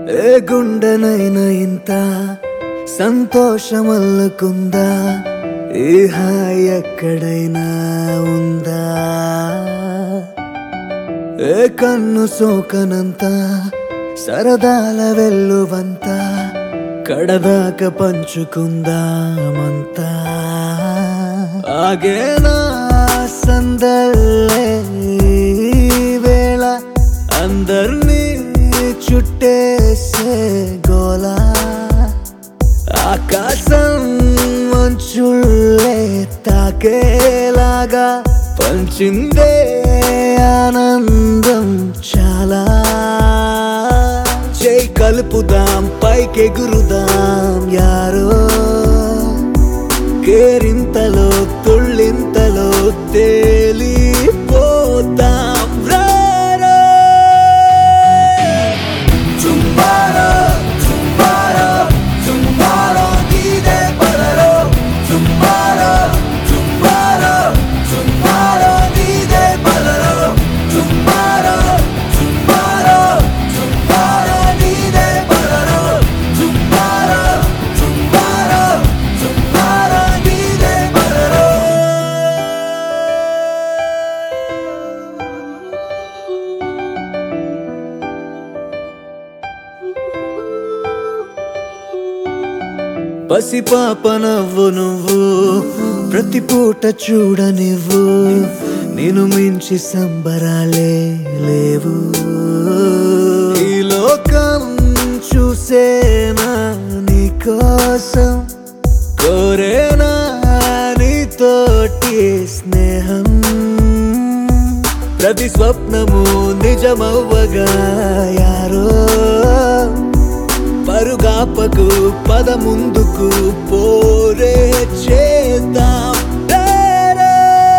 ఏ గుండెనైనా ఇంత సంతోషమల్లుకుందా ఈ హాయి ఎక్కడైనా ఉందా ఏ కన్ను సోకనంత సరదాల వెల్లువంత కడదాక పంచుకుందామంతా ఆగేనా సందల్లే ఈ వేళ అందర్నీ చుట్టేసే గోలా ఆకాశం మంచుళ్ళే తాకేలాగా పంచిందే ఆనందం చాలా చేయి కలుపుదాం పైకెగురుదాం యారో కేరింతలో తుళ్ళింతలో తేలిపోతాం రారో చుంబారో చుంబారో చుంబారో నీదే పదరో చుంబారో చుంబారో చుంబారో నీదే పదరో చుంబారో చుంబారో చుంబారో నీదే పదరో చుంబారో చుంబారో చుంబారో నీదే పదరో పసిపాప నవ్వు నువ్వు ప్రతి పూట చూడనివ్వు నేను మించి సంబరాలే లేవు ఈ లోకం చూసేనా నీకోసం కోరేనా నీతోటి స్నేహం ప్రతి స్వప్నము నిజమవ్వగా యారో పరుగాపకు పద ముందుకు పోరే చేద్దాం డేరే.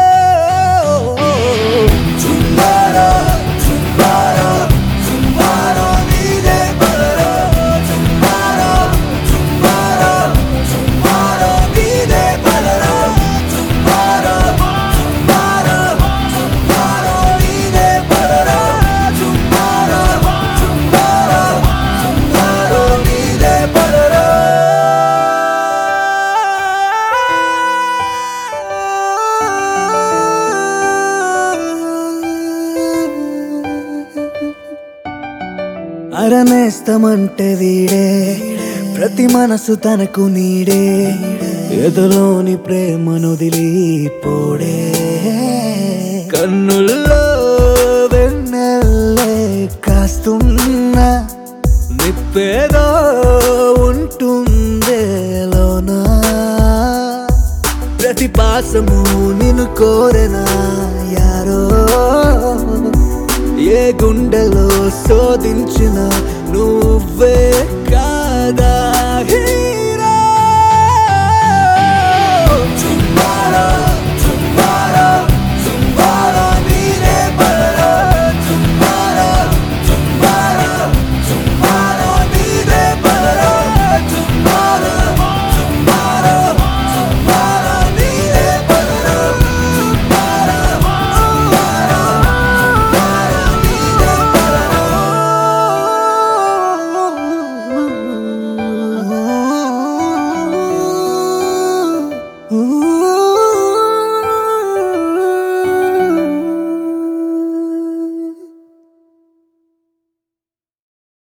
చుంబారో, చుంబారో, చుంబారో నీదే పదరో. చుంబారో, చుంబారో, చుంబారో నీదే పదరో. చుంబారో, చుంబారో, చుంబారో నీదే పదరో. చుంబారో, చుంబారో, చుంబారో నీదే పదరో. అరనేస్తమంటే వీడే ప్రతి మనసు తనకు నీడే ఎదలోని ప్రేమను పోడే కన్నుల్లో వెన్నెల్లే కాస్తున్నా నిప్పేదో ఉంటుందే లోనా ప్రతి పాసము నిన్ను కోరెనా యారో ఏ గుండెలో శోధించిన నువ్వే కాదా హే